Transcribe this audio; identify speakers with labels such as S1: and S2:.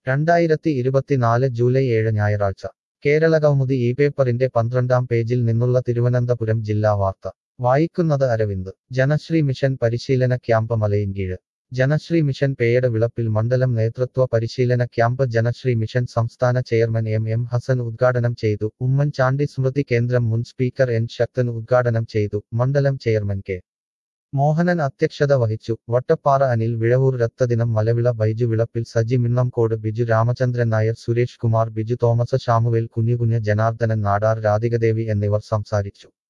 S1: രണ്ടായിരത്തി ഇരുപത്തിനാല് ജൂലൈ ഏഴ് ഞായറാഴ്ച കേരളകൗമുദി ഈ പേപ്പറിന്റെ പന്ത്രണ്ടാം പേജിൽ നിന്നുള്ള തിരുവനന്തപുരം ജില്ലാ വാർത്ത വായിക്കുന്നത് അരവിന്ദ് ജനശ്രീ മിഷൻ പരിശീലന ക്യാമ്പ് മലയിൻകീഴ് ജനശ്രീ മിഷൻ പേയട് വിളപ്പിൽ മണ്ഡലം നേതൃത്വ പരിശീലന ക്യാമ്പ് ജനശ്രീ മിഷൻ സംസ്ഥാന ചെയർമാൻ എം എം ഹസൻ ഉദ്ഘാടനം ചെയ്തു ഉമ്മൻചാണ്ടി സ്മൃതി കേന്ദ്രം മുൻ സ്പീക്കർ എൻ ശക്തൻ ഉദ്ഘാടനം ചെയ്തു മണ്ഡലം ചെയർമാൻ കെ മോഹനൻ അധ്യക്ഷത വഹിച്ചു വട്ടപ്പാറ അനിൽ വിഴവൂർ രക്തദിനം മലവിള ബൈജു വിളപ്പിൽ സജി മിണ്ണംകോട് ബിജു രാമചന്ദ്രൻ നായർ സുരേഷ് കുമാർ ബിജു തോമസ് ഷാമുവേൽ കുഞ്ഞുകുഞ്ഞ് ജനാർദ്ദനൻ നാടാർ രാധികദേവി എന്നിവർ സംസാരിച്ചു